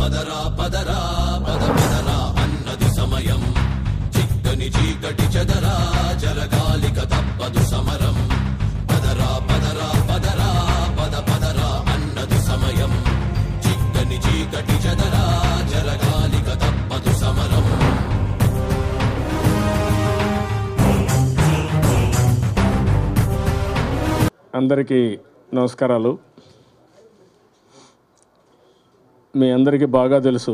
పదరా పదరా పద పదరా అన్నది సమయం చిక్కని చీకటి చెదరా జరగాలిక తప్పదు సమరం పదరా పదరా పదరా పద పదరా అన్నది సమయం చిక్కని చీకటి చెదరా జరగాలిక తప్పదు సమరం అందరికీ నమస్కారాలు మీ అందరికీ బాగా తెలుసు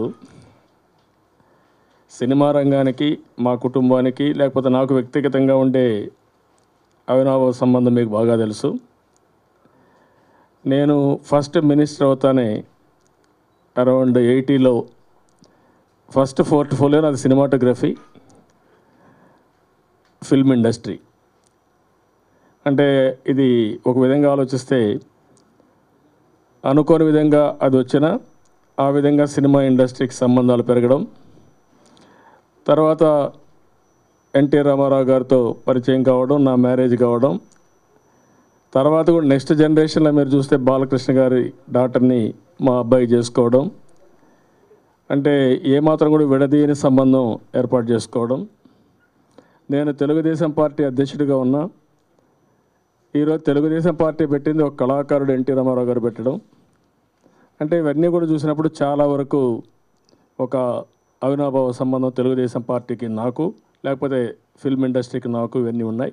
సినిమా రంగానికి మా కుటుంబానికి లేకపోతే నాకు వ్యక్తిగతంగా ఉండే అవినాభావ సంబంధం మీకు బాగా తెలుసు నేను ఫస్ట్ మినిస్టర్ అవుతానే అరౌండ్ ఎయిటీలో ఫస్ట్ పోర్ట్ఫోలియో నాది సినిమాటోగ్రఫీ ఫిల్మ్ ఇండస్ట్రీ అంటే ఇది ఒక విధంగా ఆలోచిస్తే అనుకోని విధంగా అది వచ్చిన ఆ విధంగా సినిమా ఇండస్ట్రీకి సంబంధాలు పెరగడం తర్వాత ఎన్టీ రామారావు గారితో పరిచయం కావడం నా మ్యారేజ్ కావడం తర్వాత కూడా నెక్స్ట్ జనరేషన్లో మీరు చూస్తే బాలకృష్ణ గారి డాటర్ని మా అబ్బాయి చేసుకోవడం అంటే ఏమాత్రం కూడా విడదీయని సంబంధం ఏర్పాటు చేసుకోవడం నేను తెలుగుదేశం పార్టీ అధ్యక్షుడిగా ఉన్నా ఈరోజు తెలుగుదేశం పార్టీ పెట్టింది ఒక కళాకారుడు ఎన్టీ రామారావు గారు పెట్టడం అంటే ఇవన్నీ కూడా చూసినప్పుడు చాలా వరకు ఒక అవినాభావ సంబంధం తెలుగుదేశం పార్టీకి నాకు లేకపోతే ఫిల్మ్ ఇండస్ట్రీకి నాకు ఇవన్నీ ఉన్నాయి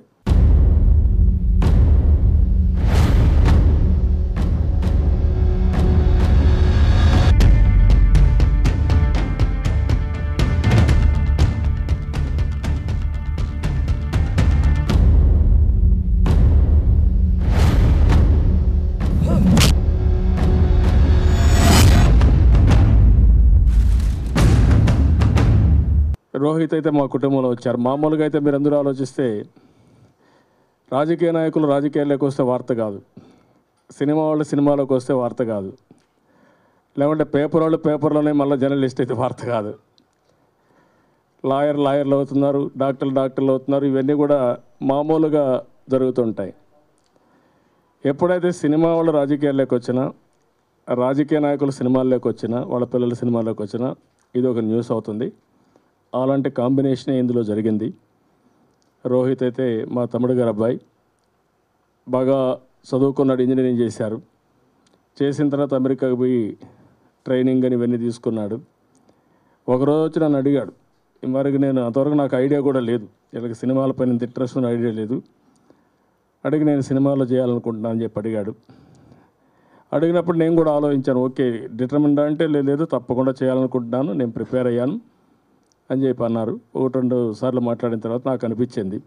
రోహిత్ అయితే మా కుటుంబంలో వచ్చారు మామూలుగా అయితే మీరు అందరూ ఆలోచిస్తే రాజకీయ నాయకులు రాజకీయాల్లోకి వస్తే వార్త కాదు సినిమా వాళ్ళు సినిమాలోకి వస్తే వార్త కాదు లేకుంటే పేపర్ వాళ్ళు పేపర్లోనే మళ్ళీ జర్నలిస్ట్ అయితే వార్త కాదు లాయర్ లాయర్లు అవుతున్నారు డాక్టర్లు డాక్టర్లు అవుతున్నారు ఇవన్నీ కూడా మామూలుగా జరుగుతుంటాయి ఎప్పుడైతే సినిమా వాళ్ళు రాజకీయాల్లోకి వచ్చినా రాజకీయ నాయకులు సినిమాల్లోకి వచ్చినా వాళ్ళ పిల్లల సినిమాల్లోకి వచ్చినా ఇది ఒక న్యూస్ అవుతుంది అలాంటి కాంబినేషనే ఇందులో జరిగింది రోహిత్ అయితే మా తమ్ముడు గారు అబ్బాయి బాగా చదువుకున్నాడు ఇంజనీరింగ్ చేశారు చేసిన తర్వాత అమెరికాకు పోయి ట్రైనింగ్ అని ఇవన్నీ తీసుకున్నాడు ఒకరోజు వచ్చి నన్ను అడిగాడు మరికి నేను అంతవరకు నాకు ఐడియా కూడా లేదు వీళ్ళకి సినిమాల పైన ఇంత ఇంట్రెస్ట్ ఉన్న ఐడియా లేదు అడిగి నేను సినిమాలో చేయాలనుకుంటున్నాను అని చెప్పి అడిగాడు అడిగినప్పుడు నేను కూడా ఆలోచించాను ఓకే డిటర్మిండ్ అంటే "లే- లేదు తప్పకుండా చేయాలనుకుంటున్నాను నేను ప్రిపేర్ అయ్యాను అని చెప్పి అన్నారు ఒకటి రెండు సార్లు మాట్లాడిన తర్వాత నాకు అనిపించింది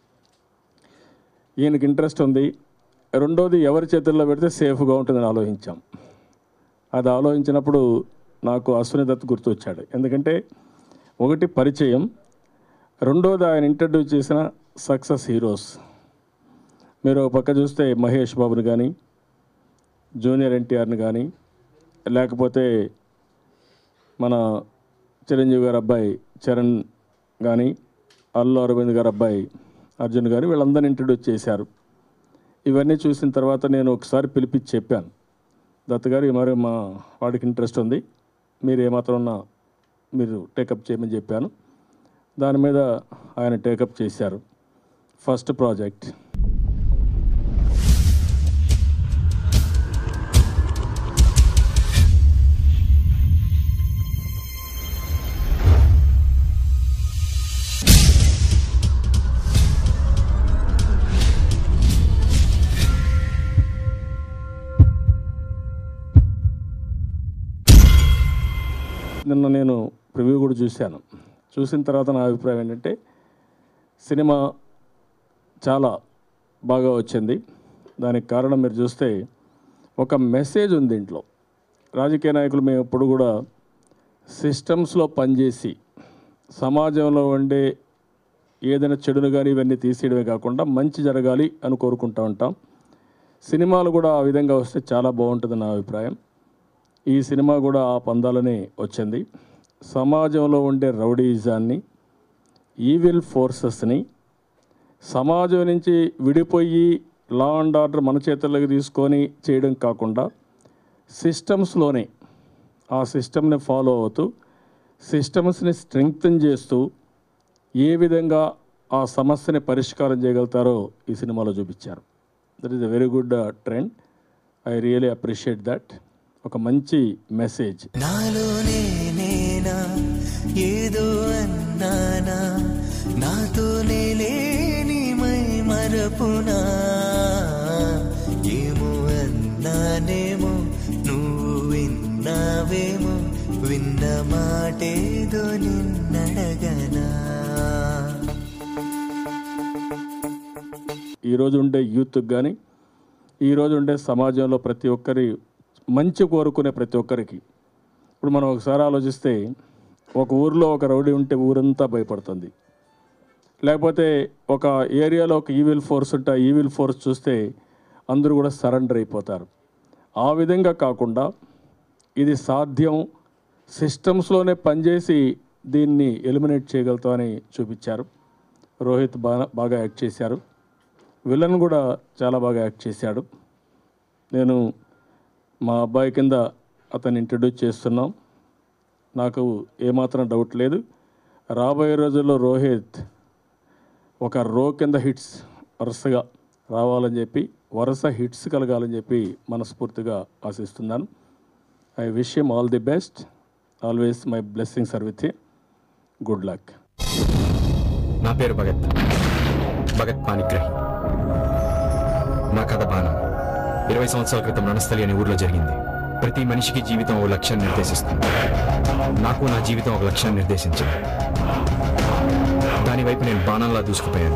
ఈయనకి ఇంట్రెస్ట్ ఉంది రెండోది ఎవరి చేతుల్లో పెడితే సేఫ్గా ఉంటుందని ఆలోచించాం అది ఆలోచించినప్పుడు నాకు అశ్విని దత్ గుర్తొచ్చాడు ఎందుకంటే ఒకటి పరిచయం రెండోది ఆయన ఇంట్రడ్యూస్ చేసిన సక్సెస్ హీరోస్ మీరు ఒక పక్క చూస్తే మహేష్ బాబుని కానీ జూనియర్ ఎన్టీఆర్ని కానీ లేకపోతే మన చిరంజీవి గారి అబ్బాయి చరణ్ కానీ అల్లు అరవింద్ గారి అబ్బాయి అర్జున్ గారు వీళ్ళందరినీ ఇంట్రడ్యూస్ చేశారు ఇవన్నీ చూసిన తర్వాత నేను ఒకసారి పిలిపించి చెప్పాను దత్త గారు ఈ మరి మా వాడికి ఇంట్రెస్ట్ ఉంది మీరు ఏమాత్రం ఉన్నా మీరు టేకప్ చేయమని చెప్పాను దాని మీద ఆయన టేకప్ చేశారు ఫస్ట్ ప్రాజెక్ట్ నిన్న నేను ప్రివ్యూ కూడా చూశాను చూసిన తర్వాత నా అభిప్రాయం ఏంటంటే సినిమా చాలా బాగా వచ్చింది దానికి కారణం మీరు చూస్తే ఒక మెసేజ్ ఉంది దీంట్లో రాజకీయ నాయకులు మేము ఎప్పుడు కూడా సిస్టమ్స్లో పనిచేసి సమాజంలో ఉండే ఏదైనా చెడును కానీ ఇవన్నీ తీసేయడమే కాకుండా మంచి జరగాలి అని కోరుకుంటూ ఉంటాం సినిమాలు కూడా ఆ విధంగా వస్తే చాలా బాగుంటుంది నా అభిప్రాయం ఈ సినిమా కూడా ఆ పందాలనే వచ్చింది సమాజంలో ఉండే రౌడీజాన్ని ఈవిల్ ఫోర్సెస్ని సమాజం నుంచి విడిపోయి లా అండ్ ఆర్డర్ మన చేతుల్లోకి తీసుకొని చేయడం కాకుండా సిస్టమ్స్లోనే ఆ సిస్టమ్ని ఫాలో అవుతూ సిస్టమ్స్ని స్ట్రెంగ్తన్ చేస్తూ ఏ విధంగా ఆ సమస్యని పరిష్కారం చేయగలుగుతారో ఈ సినిమాలో చూపించారు that is a very good trend I really appreciate that ఒక మంచి మెసేజ్ నాలోనే నేనా ఏదో అన్నానా నాతోనే లేని మై మరపునా ఏమో అన్నానేమో నువ్వు విన్నావేమో విన్న మాటేదో నిన్నడగనా ఈరోజు ఉండే యూత్కి కానీ ఈరోజు ఉండే సమాజంలో ప్రతి ఒక్కరి మంచి కోరుకునే ప్రతి ఒక్కరికి ఇప్పుడు మనం ఒకసారి ఆలోచిస్తే ఒక ఊరిలో ఒక రౌడీ ఉంటే ఊరంతా భయపడుతుంది లేకపోతే ఒక ఏరియాలో ఒక ఈవిల్ ఫోర్స్ ఉంటే ఆ ఈవిల్ ఫోర్స్ చూస్తే అందరూ కూడా సరెండర్ అయిపోతారు ఆ విధంగా కాకుండా ఇది సాధ్యం సిస్టమ్స్లోనే పనిచేసి దీన్ని ఎలిమినేట్ చేయగలుగుతామని చూపించారు రోహిత్ బాగా బాగా యాక్ట్ చేశారు విలన్ కూడా చాలా బాగా యాక్ట్ చేశాడు నేను మా అబ్బాయి కింద అతన్ని ఇంట్రడ్యూస్ చేస్తున్నాం నాకు ఏమాత్రం డౌట్ లేదు రాబోయే రోజుల్లో రోహిత్ ఒక రో కింద హిట్స్ వరుసగా రావాలని చెప్పి వరుస హిట్స్ కలగాలని చెప్పి మనస్ఫూర్తిగా ఆశిస్తున్నాను I wish him all the best always my blessings are with good luck నా పేరు భగత్ భగత్ పానిగ్రహి నా కథ బాణం ఇరవై సంవత్సరాల క్రితం రణస్థలి అనే ఊర్లో జరిగింది ప్రతి మనిషికి జీవితం ఓ లక్ష్యాన్ని నిర్దేశిస్తుంది నాకు నా జీవితం ఒక లక్ష్యాన్ని నిర్దేశించింది దాని వైపు నేను బాణంలా దూసుకుపోయాను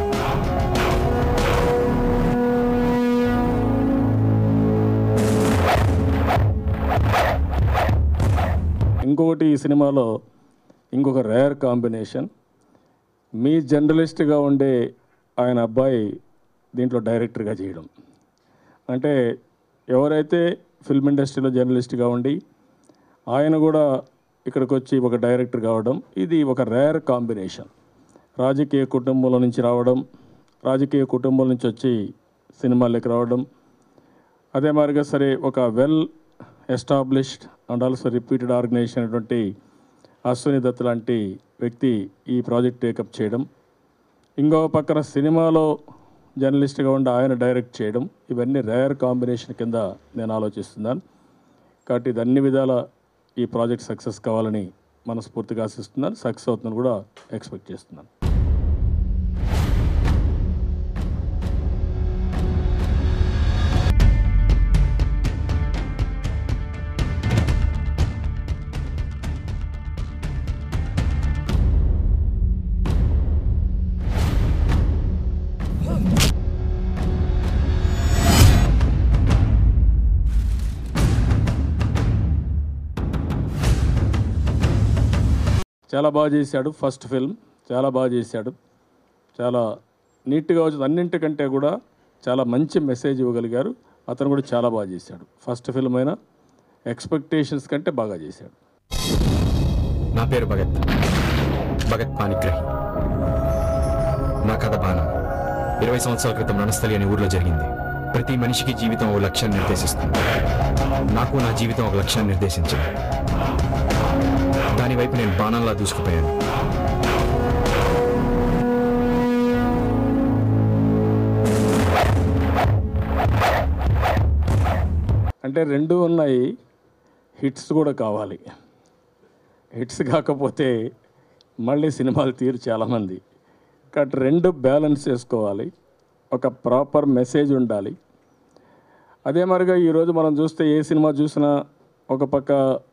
ఇంకొకటి ఈ సినిమాలో ఇంకొక రేర్ కాంబినేషన్ మీ జర్నలిస్ట్గా ఉండే ఆయన అబ్బాయి దీంట్లో డైరెక్టర్గా చేయడం అంటే ఎవరైతే ఫిల్మ్ ఇండస్ట్రీలో జర్నలిస్ట్గా ఉండి ఆయన కూడా ఇక్కడికి వచ్చి ఒక డైరెక్టర్ కావడం ఇది ఒక రేర్ కాంబినేషన్ రాజకీయ కుటుంబంలో నుంచి రావడం రాజకీయ కుటుంబం నుంచి వచ్చి సినిమాల్లోకి రావడం అదే మాదిరిగా సరే ఒక well established and also repeated organisation అయినటువంటి అశ్విని దత్ లాంటి వ్యక్తి ఈ ప్రాజెక్ట్ టేకప్ చేయడం ఇంకో పక్కన సినిమాలో జర్నలిస్ట్గా ఉండి ఆయన డైరెక్ట్ చేయడం ఇవన్నీ రేర్ కాంబినేషన్ కింద నేను ఆలోచిస్తున్నాను కాబట్టి ఇది అన్ని విధాల ఈ ప్రాజెక్ట్ సక్సెస్ కావాలని మనస్ఫూర్తిగా ఆశిస్తున్నాను సక్సెస్ అవుతుందని కూడా ఎక్స్పెక్ట్ చేస్తున్నాను చాలా బాగా చేశాడు ఫస్ట్ ఫిల్మ్ చాలా బాగా చేశాడు చాలా నీట్గా వచ్చింది అన్నింటికంటే కూడా చాలా మంచి మెసేజ్ ఇవ్వగలిగారు అతను కూడా చాలా బాగా చేశాడు ఫస్ట్ ఫిల్మ్ అయినా ఎక్స్పెక్టేషన్స్ కంటే బాగా చేశాడు నా పేరు భగత్ భగత్ పానిగ్రహి నా కథ బాణం ఇరవై సంవత్సరాల క్రితం రణస్థలి అనే ఊర్లో జరిగింది ప్రతి మనిషికి జీవితం ఓ లక్ష్యాన్ని నిర్దేశిస్తుంది నాకు నా జీవితం ఒక లక్ష్యాన్ని నిర్దేశించింది దాని వైపు నేను బాణంలా దూసుకుపోయాను అంటే రెండు ఉన్నాయి హిట్స్ కూడా కావాలి హిట్స్ కాకపోతే మళ్ళీ సినిమాలు తీరు చాలామంది కాబట్టి రెండు బ్యాలెన్స్ చేసుకోవాలి ఒక ప్రాపర్ మెసేజ్ ఉండాలి అదే మరిగా ఈరోజు మనం చూస్తే ఏ సినిమా చూసినా ఒక పక్క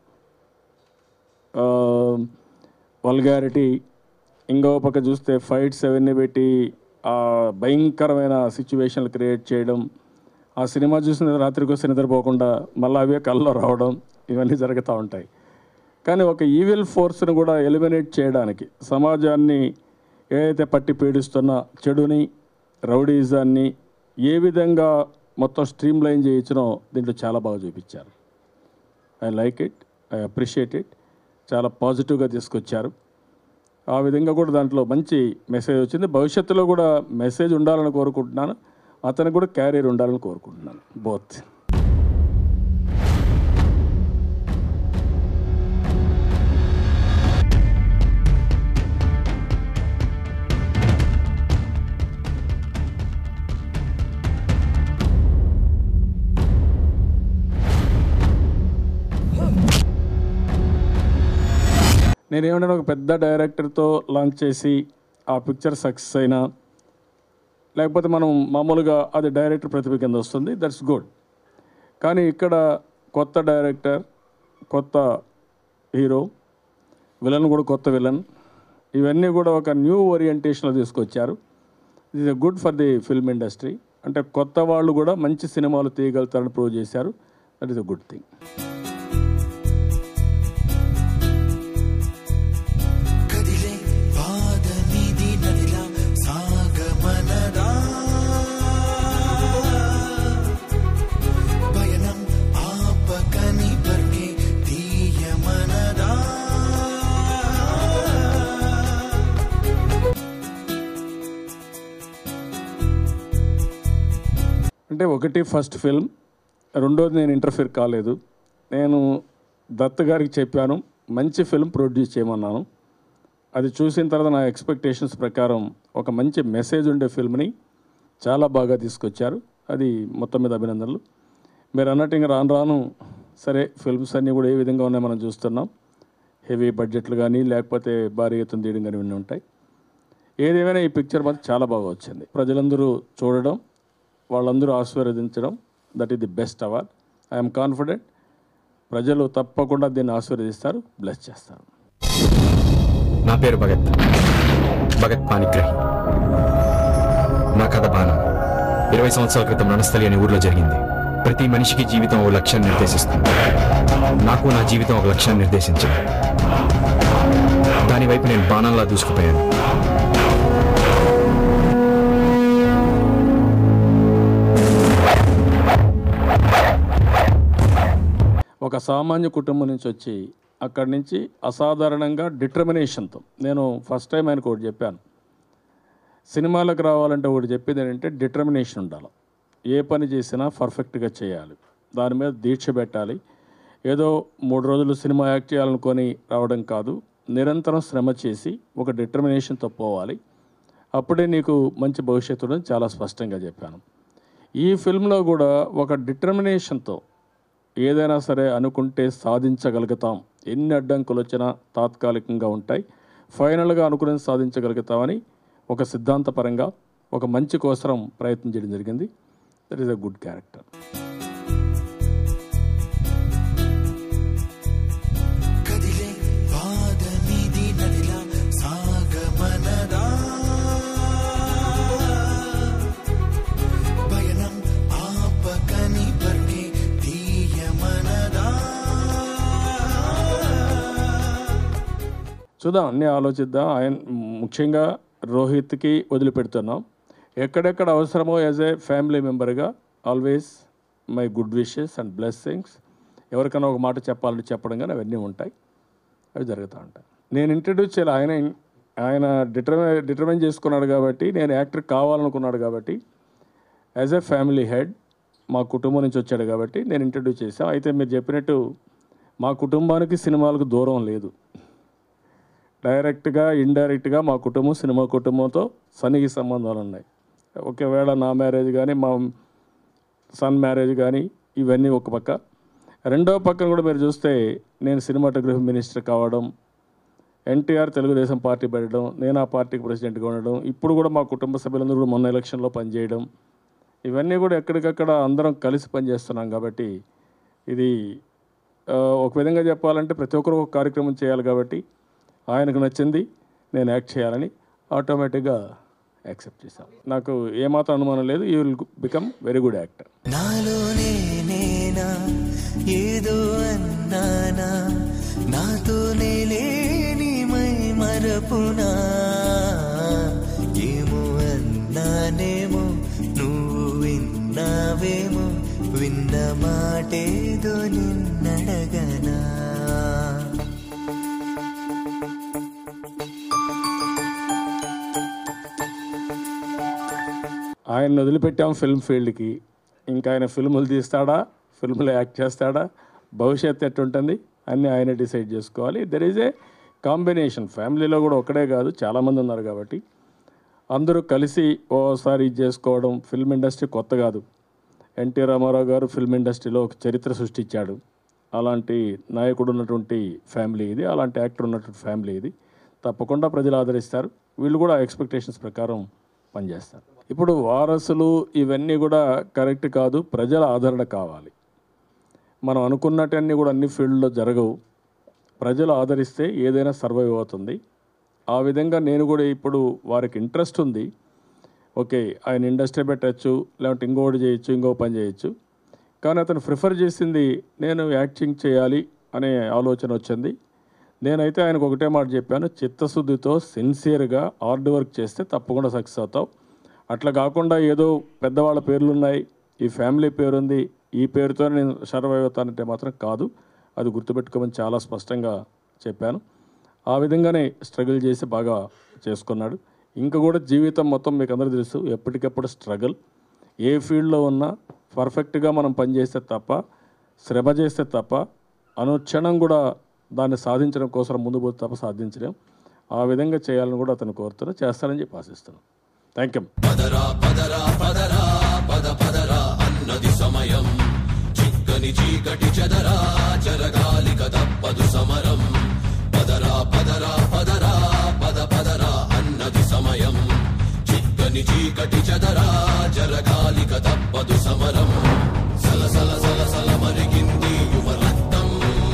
వల్గారిటీ ఇంకో పక్క చూస్తే ఫైట్స్ అవన్నీ పెట్టి ఆ భయంకరమైన సిచ్యువేషన్లు క్రియేట్ చేయడం ఆ సినిమా చూసిన రాత్రికి వస్తే నిద్రపోకుండా మళ్ళీ అవే కళ్ళలో రావడం ఇవన్నీ జరుగుతూ ఉంటాయి కానీ ఒక ఈవిల్ ఫోర్స్ని కూడా ఎలిమినేట్ చేయడానికి సమాజాన్ని ఏదైతే పట్టి పీడిస్తున్న చెడుని రౌడీజాన్ని ఏ విధంగా మొత్తం స్ట్రీమ్ లైన్ చేయించనో దీంట్లో చాలా బాగా చూపించారు I like it I appreciate it చాలా పాజిటివ్గా తీసుకొచ్చారు ఆ విధంగా కూడా దాంట్లో మంచి మెసేజ్ వచ్చింది భవిష్యత్తులో కూడా మెసేజ్ ఉండాలని కోరుకుంటున్నాను అతనికి కూడా క్యారియర్ ఉండాలని కోరుకుంటున్నాను బోత్ నేనేమన్నా ఒక పెద్ద డైరెక్టర్తో లాంచ్ చేసి ఆ పిక్చర్ సక్సెస్ అయినా లేకపోతే మనం మామూలుగా అది డైరెక్టర్ ప్రతిభ కింద వస్తుంది దట్స్ గుడ్ కానీ ఇక్కడ కొత్త డైరెక్టర్ కొత్త హీరో విలన్ కూడా కొత్త విలన్ ఇవన్నీ కూడా ఒక న్యూ ఓరియంటేషన్లో తీసుకొచ్చారు ఇది good for the film industry అంటే కొత్త వాళ్ళు కూడా మంచి సినిమాలు తీయగలుగుతారని ప్రూవ్ చేశారు that is a good thing కదిలే పాదమిది నదిలా సాగమనదా పయనం ఆపకని పర్కే తీయమనదా అంటే ఒకటి ఫస్ట్ ఫిల్మ్ రెండోది నేను ఇంటర్ఫియర్ కాలేదు నేను దత్ గారికి చెప్పాను మంచి ఫిల్మ్ ప్రొడ్యూస్ చేయమన్నాను అది చూసిన తర్వాత నా ఎక్స్పెక్టేషన్స్ ప్రకారం ఒక మంచి మెసేజ్ ఉండే ఫిల్మ్ని చాలా బాగా తీసుకొచ్చారు అది మొత్తం మీద అభినందనలు మీరు అన్నట్టు ఇంకా రాను రాను సరే ఫిల్మ్స్ అన్నీ కూడా ఏ విధంగా ఉన్నాయో మనం చూస్తున్నాం హెవీ బడ్జెట్లు కానీ లేకపోతే భారీ ఎత్తున తీయడం కానీ ఇవన్నీ ఉంటాయి ఏదేమైనా ఈ పిక్చర్ మాత్రం చాలా బాగా వచ్చింది ప్రజలందరూ చూడడం వాళ్ళందరూ ఆశీర్వదించడం that is the best award I'm confident ప్రజలు తప్పకుండా దీన్ని ఆశీర్వదిస్తారు బ్లెస్ చేస్తారు నా పేరు భగత్ భగత్ పానిగ్రహి నా కథ బాణం ఇరవై సంవత్సరాల క్రితం రణస్థలి అనే ఊర్లో జరిగింది ప్రతి మనిషికి జీవితం ఓ లక్ష్యాన్ని నిర్దేశిస్తుంది నాకు నా జీవితం ఒక లక్ష్యాన్ని నిర్దేశించింది దాని వైపు నేను బాణంలా దూసుకుపోయాను ఒక సామాన్య కుటుంబం నుంచి వచ్చి అక్కడి నుంచి అసాధారణంగా డిటర్మినేషన్తో నేను ఫస్ట్ టైం ఆయనకు ఒకటి చెప్పాను సినిమాలకు రావాలంటే ఒకటి చెప్పేది ఏంటంటే డిటర్మినేషన్ ఉండాలి ఏ పని చేసినా పర్ఫెక్ట్గా చేయాలి దాని మీద దీక్ష పెట్టాలి ఏదో మూడు రోజులు సినిమా యాక్ట్ చేయాలనుకొని రావడం కాదు నిరంతరం శ్రమ చేసి ఒక డిటర్మినేషన్తో పోవాలి అప్పుడే నీకు మంచి భవిష్యత్తు ఉందని చాలా స్పష్టంగా చెప్పాను ఈ ఫిల్మ్లో కూడా ఒక డిటర్మినేషన్తో ఏదైనా సరే అనుకుంటే సాధించగలుగుతాం ఎన్ని అడ్డంకులు వచ్చినా తాత్కాలికంగా ఉంటాయి ఫైనల్గా అనుకుని సాధించగలుగుతామని ఒక సిద్ధాంతపరంగా ఒక మంచి కోసరం ప్రయత్నం చేయడం జరిగింది that is a good character కదిలే పాదమిది నదిలా సాగమనదా పయనం ఆపకని పర్కే తీయమనదా చూద్దాం అన్నీ ఆలోచిద్దాం ఆయన ముఖ్యంగా రోహిత్కి వదిలిపెడుతున్నాం ఎక్కడెక్కడ అవసరమో యాజ్ ఏ ఫ్యామిలీ మెంబర్గా always my good wishes and blessings ఎవరికైనా ఒక మాట చెప్పాలని చెప్పడం కానీ అవన్నీ ఉంటాయి అవి జరుగుతూ ఉంటాయి నేను ఇంట్రడ్యూస్ చేయాలి ఆయన ఆయన డిటర్మైన్ డిటర్మైన్ చేసుకున్నాడు కాబట్టి నేను యాక్టర్ కావాలనుకున్నాడు కాబట్టి యాజ్ ఏ ఫ్యామిలీ హెడ్ మా కుటుంబం నుంచి వచ్చాడు కాబట్టి నేను ఇంట్రడ్యూస్ చేశాను అయితే మీరు చెప్పినట్టు మా కుటుంబానికి సినిమాలకు దూరం లేదు డైరెక్ట్గా ఇండైరెక్ట్గా మా కుటుంబం సినిమా కుటుంబంతో సన్నిహి సంబంధాలు ఉన్నాయి ఒకవేళ నా మ్యారేజ్ కానీ మా సన్ మ్యారేజ్ కానీ ఇవన్నీ ఒక పక్క రెండవ పక్కన కూడా మీరు చూస్తే నేను సినిమాటోగ్రఫీ మినిస్టర్ కావడం ఎన్టీఆర్ తెలుగుదేశం పార్టీ పెట్టడం నేను ఆ పార్టీకి ప్రెసిడెంట్గా ఉండడం ఇప్పుడు కూడా మా కుటుంబ సభ్యులందరూ కూడా మొన్న ఎలక్షన్లో పనిచేయడం ఇవన్నీ కూడా ఎక్కడికక్కడ అందరం కలిసి పనిచేస్తున్నాం కాబట్టి ఇది ఆ, ఒక విధంగా చెప్పాలంటే ప్రతి ఒక్కరు ఒక కార్యక్రమం చేయాలి కాబట్టి ఆయనకు నచ్చింది నేను యాక్ట్ చేయాలని ఆటోమేటిక్గా యాక్సెప్ట్ చేశాను నాకు ఏమాత్రం అనుమానం లేదు you will become very good actor నాలోనే నేనా ఏదో అన్నానా నాతోనే లేని మై మరపునా ఏమో అన్నానేమో నువ్వు విన్నావేమో విన్న మాటేదో నిన్నడగనా ఆయన వదిలిపెట్టాం ఫిల్మ్ ఫీల్డ్కి ఇంకా ఆయన ఫిల్ములు తీస్తాడా ఫిల్మ్లో యాక్ట్ చేస్తాడా భవిష్యత్తు ఎట్టుంటుంది అన్నీ ఆయన డిసైడ్ చేసుకోవాలి దెర్ ఈజ్ ఏ కాంబినేషన్ ఫ్యామిలీలో కూడా ఒకడే కాదు చాలామంది ఉన్నారు కాబట్టి అందరూ కలిసి ఓసారి ఇది చేసుకోవడం ఫిల్మ్ ఇండస్ట్రీ కొత్త కాదు ఎన్టీ రామారావు గారు ఫిల్మ్ ఇండస్ట్రీలో ఒక చరిత్ర సృష్టించాడు అలాంటి నాయకుడు ఉన్నటువంటి ఫ్యామిలీ ఇది అలాంటి యాక్టర్ ఉన్నటువంటి ఫ్యామిలీ ఇది తప్పకుండా ప్రజలు ఆదరిస్తారు వీళ్ళు కూడా ఎక్స్పెక్టేషన్స్ ప్రకారం పనిచేస్తారు ఇప్పుడు వారసులు ఇవన్నీ కూడా కరెక్ట్ కాదు ప్రజల ఆదరణ కావాలి మనం అనుకున్నటన్నీ కూడా అన్ని ఫీల్డ్లో జరగవు ప్రజలు ఆదరిస్తే ఏదైనా సర్వైవ్ అవుతుంది ఆ విధంగా నేను కూడా ఇప్పుడు వారికి ఇంట్రెస్ట్ ఉంది ఓకే ఆయన ఇండస్ట్రీ పెట్టచ్చు లేదంటే ఇంకోటి చేయొచ్చు ఇంకో పని చేయొచ్చు కానీ అతను ప్రిఫర్ చేసింది నేను యాక్టింగ్ చేయాలి అనే ఆలోచన వచ్చింది నేనైతే ఆయనకు ఒకటే మాట చెప్పాను చిత్తశుద్ధితో సిన్సియర్గా హార్డ్ వర్క్ చేస్తే తప్పకుండా సక్సెస్ అవుతావు అట్లా కాకుండా ఏదో పెద్దవాళ్ళ పేర్లు ఉన్నాయి ఈ ఫ్యామిలీ పేరు ఉంది ఈ పేరుతో నేను సర్వైవ్ అవుతానంటే మాత్రం కాదు అది గుర్తుపెట్టుకోమని చాలా స్పష్టంగా చెప్పాను ఆ విధంగానే స్ట్రగుల్ చేసి బాగా చేసుకున్నాడు ఇంకా కూడా జీవితం మొత్తం మీకు అందరూ తెలుసు ఎప్పటికప్పుడు స్ట్రగుల్ ఏ ఫీల్డ్లో ఉన్నా పర్ఫెక్ట్గా మనం పనిచేస్తే తప్ప శ్రమ చేస్తే తప్ప అనుక్షణం కూడా దాన్ని సాధించడం కోసం ముందు పోతే తప్ప సాధించలేం ఆ విధంగా చేయాలని కూడా అతను కోరుతున్నా చేస్తానని చెప్పి ఆశిస్తున్నాను థ్యాంక్ యూ పదరా పదరా పదరా పద పదరా అన్నది సమయం చిక్కని చీకటి చెదరా జరగాలిక తప్పదు సమరం పదరా పదరా పదరా పద పదరా అన్నది సమయం చిక్కని చీకటి చెదరా జరగాలిక తప్పదు సమరం సల సల సల సల మరిగింది యువ రక్తం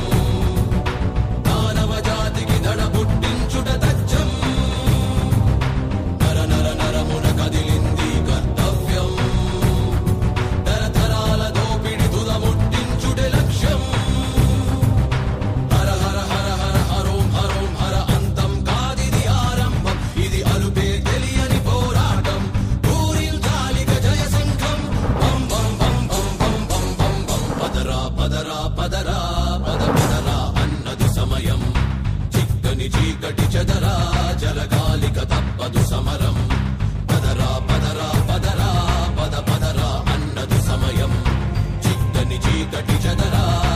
మానవ జాతికి దడ పుట్టించుట తచ్చం నర నర నరమున కదిలింది కర్తవ్యం తరతరాల దోపిడి తుద ముట్టించుటే లక్ష్యం హర హర హర హర హరోం హరోం హర అంతం కాదిది ఆరంభం ఇది అలుపే తెలియని పోరాటం పూరించాలిక జయ సంఘం బం బం బం బం బం బం బం బం పదరా పదరా పదరా పద పదరా అన్నది సమయం చిక్కని చీకటి చెదరా జరగాలిక తప్పదు సమరం పదరా పదరా పదరా పద పదరా అన్నది సమయం చిక్కని చీకటి చెదరా